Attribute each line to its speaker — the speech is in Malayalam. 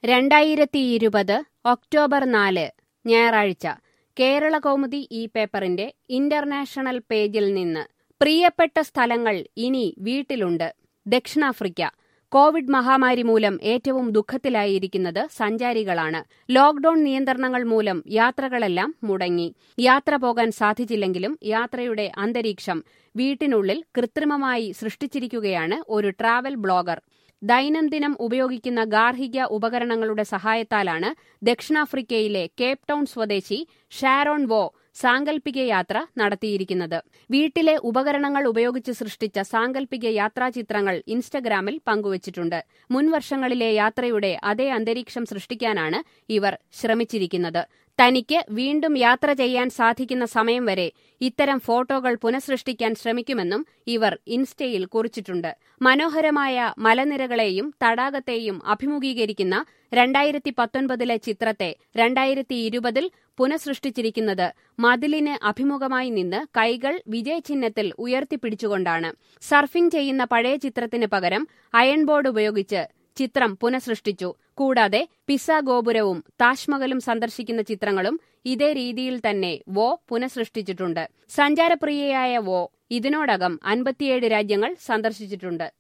Speaker 1: രണ്ടായിരത്തി ഇരുപത് ഒക്ടോബർ നാല് ഞായറാഴ്ച കേരള കൗമുദി ഈ പേപ്പറിന്റെ ഇന്റർനാഷണൽ പേജിൽ നിന്ന് പ്രിയപ്പെട്ട സ്ഥലങ്ങൾ ഇനി വീട്ടിലുണ്ട് ദക്ഷിണാഫ്രിക്ക കോവിഡ് മഹാമാരി മൂലം ഏറ്റവും ദുഃഖത്തിലായിരിക്കുന്നത് സഞ്ചാരികളാണ് ലോക്ഡൌൺ നിയന്ത്രണങ്ങൾ മൂലം യാത്രകളെല്ലാം മുടങ്ങി യാത്ര പോകാൻ സാധിച്ചില്ലെങ്കിലും യാത്രയുടെ അന്തരീക്ഷം വീട്ടിനുള്ളിൽ കൃത്രിമമായി സൃഷ്ടിച്ചിരിക്കുകയാണ് ഒരു ട്രാവൽ ബ്ലോഗർ ദൈനംദിനം ഉപയോഗിക്കുന്ന ഗാർഹിക ഉപകരണങ്ങളുടെ സഹായത്താലാണ് ദക്ഷിണാഫ്രിക്കയിലെ കേപ്പ് ടൗൺ സ്വദേശി ഷാരോൺ വോ സാങ്കല്പിക യാത്ര നടത്തിയിരിക്കുന്നത് വീട്ടിലെ ഉപകരണങ്ങൾ ഉപയോഗിച്ച് സൃഷ്ടിച്ച സാങ്കല്പിക യാത്രാചിത്രങ്ങൾ ഇൻസ്റ്റഗ്രാമിൽ പങ്കുവച്ചിട്ടുണ്ട് മുൻവർഷങ്ങളിലെ യാത്രയുടെ അതേ അന്തരീക്ഷം സൃഷ്ടിക്കാനാണ് ഇവർ ശ്രമിച്ചിരിക്കുന്നത് തനിക്ക് വീണ്ടും യാത്ര ചെയ്യാൻ സാധിക്കുന്ന സമയം വരെ ഇത്തരം ഫോട്ടോകൾ പുനഃസൃഷ്ടിക്കാൻ ശ്രമിക്കുമെന്നും ഇവർ ഇൻസ്റ്റയിൽ കുറിച്ചിട്ടുണ്ട് മനോഹരമായ മലനിരകളെയും തടാകത്തെയും അഭിമുഖീകരിക്കുന്ന രണ്ടായിരത്തി പത്തൊൻപതിലെ ചിത്രത്തെ രണ്ടായിരത്തി ഇരുപതിൽ പുനഃസൃഷ്ടിച്ചിരിക്കുന്നത് മതിലിന് അഭിമുഖമായി നിന്ന് കൈകൾ വിജയചിഹ്നത്തിൽ ഉയർത്തിപ്പിടിച്ചുകൊണ്ടാണ് സർഫിംഗ് ചെയ്യുന്ന പഴയ ചിത്രത്തിന് പകരം അയൺ ബോർഡ് ഉപയോഗിച്ച് ചിത്രം പുനഃസൃഷ്ടിച്ചു കൂടാതെ പിസ ഗോപുരവും താജ്മഹലും സന്ദർശിക്കുന്ന ചിത്രങ്ങളും ഇതേ രീതിയിൽ തന്നെ വോ പുനഃസൃഷ്ടിച്ചിട്ടുണ്ട് സഞ്ചാരപ്രിയയായ വോ ഇതിനോടകം അൻപത്തിയേഴ് രാജ്യങ്ങൾ സന്ദർശിച്ചിട്ടുണ്ട്